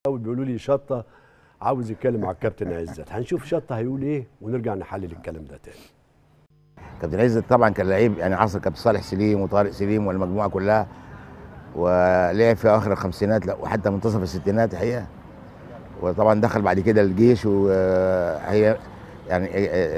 بيقولوا لي شطه عاوز يتكلم مع الكابتن عزت هنشوف شطه هيقول ايه ونرجع نحلل الكلام ده تاني كابتن عزت طبعا كان لعيب يعني عصر كابتن صالح سليم وطارق سليم والمجموعه كلها ولعب في اخر الخمسينات لا وحتى منتصف الستينات الحقيقه وطبعا دخل بعد كده الجيش وهي يعني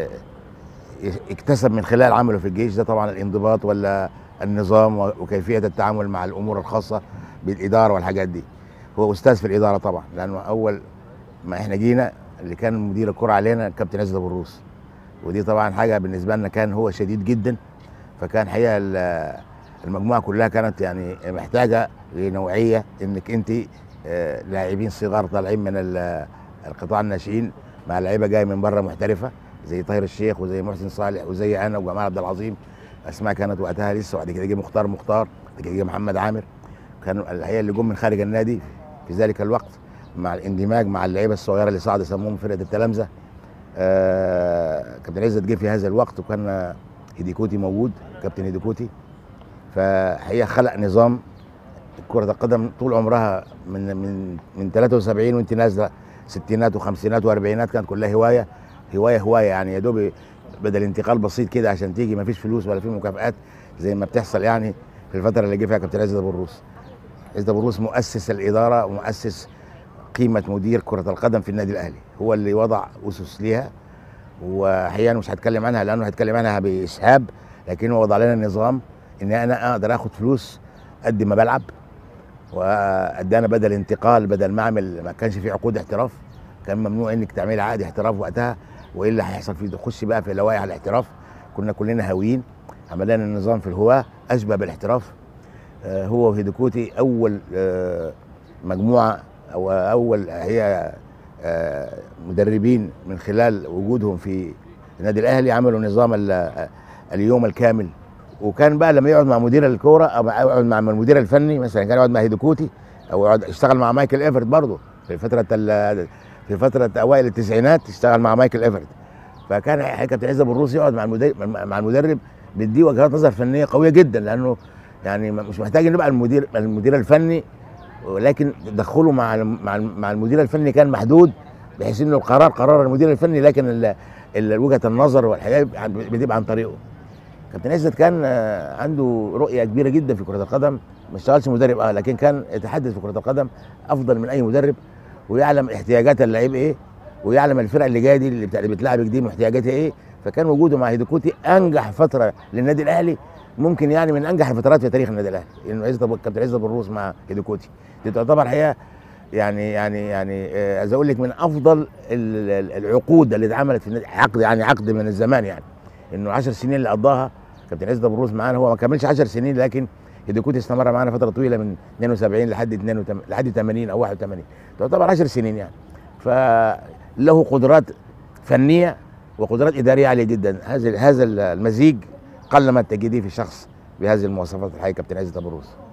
اكتسب من خلال عمله في الجيش ده طبعا الانضباط ولا النظام وكيفيه التعامل مع الامور الخاصه بالاداره والحاجات دي هو استاذ في الاداره طبعا لانه اول ما احنا جينا اللي كان مدير الكره علينا الكابتن عزت ابو الروس ودي طبعا حاجه بالنسبه لنا كان هو شديد جدا فكان حقيقه المجموعه كلها كانت يعني محتاجه لنوعيه انك انت لاعبين صغار طالعين من القطاع الناشئين مع لعيبه جايه من بره محترفه زي طاهر الشيخ وزي محسن صالح وزي انا وجمال عبد العظيم اسماء كانت وقتها لسه وبعد كده جه مختار مختار بعد كده جه محمد عامر كانوا الحقيقه اللي جم من خارج النادي في ذلك الوقت مع الاندماج مع اللعيبه الصغيره اللي صعد يسموهم فرقه التلامذه آه كابتن عزت جه في هذا الوقت وكان هيديكوتي موجود كابتن هيديكوتي فهي خلق نظام كرة القدم طول عمرها من من من 73 وانت نازله ستينات وخمسينات واربعينات كانت كلها هوايه هوايه هوايه يعني يا دوب بدل انتقال بسيط كده عشان تيجي ما فيش فلوس ولا في مكافآت زي ما بتحصل يعني في الفتره اللي جه فيها كابتن عزت ابو الروس عزت ابو الروس مؤسس الاداره ومؤسس قيمه مدير كره القدم في النادي الاهلي هو اللي وضع اسس ليها واحيانا مش هتكلم عنها لانه هتكلم عنها باسهاب لكن هو وضع لنا نظام ان انا اقدر اخد فلوس قد ما بلعب وادانا بدل انتقال بدل ما اعمل ما كانش في عقود احتراف كان ممنوع انك تعملي عقد احتراف وقتها وايه اللي هيحصل فيه تخش بقى في لوائح الاحتراف كنا كلنا هاويين عمل لنا النظام في الهواه اشبه بالاحتراف آه هو وهيدوكوتي اول آه مجموعه او اول هي آه مدربين من خلال وجودهم في النادي الاهلي عملوا نظام اليوم الكامل وكان بقى لما يقعد مع مدير الكوره او يقعد مع المدير الفني مثلا كان يقعد مع هيدوكوتي او يقعد يشتغل مع مايكل ايفرت برضه في فتره في فتره اوائل التسعينات اشتغل مع مايكل ايفرت فكان كابتن عزت الروس يقعد مع المدرب مع المدرب بيديه وجهات نظر فنيه قويه جدا لانه يعني مش محتاج ان يبقى المدير المدير الفني ولكن تدخله مع مع مع المدير الفني كان محدود بحيث انه القرار قرار المدير الفني لكن وجهه النظر والحاجات بتبقى عن طريقه كابتن عزت كان عنده رؤيه كبيره جدا في كره القدم ما اشتغلش مدرب اه لكن كان يتحدث في كره القدم افضل من اي مدرب ويعلم احتياجات اللعيب ايه ويعلم الفرق اللي جايه دي اللي بتلعبك دي محتاجاتها ايه فكان وجوده مع هيدوكوتي انجح فتره للنادي الاهلي ممكن يعني من انجح الفترات في تاريخ النادي الاهلي انه عزت كابتن عزت بالروس مع هيدوكوتي دي تعتبر حقيقه يعني يعني يعني عايز اقول لك من افضل العقود اللي اتعملت في النادي عقد يعني عقد من الزمان يعني انه 10 سنين اللي قضاها كابتن عزت ابو الروس معانا هو ما كملش 10 سنين لكن هيدوكوتي استمر معانا فتره طويله من 72 لحد 82 لحد 80 او 81 تعتبر 10 سنين يعني فله قدرات فنيه وقدرات اداريه عاليه جدا هذا هذا المزيج قل ما تجديه في شخص بهذه المواصفات الحقيقه كابتن عزت ابو الروس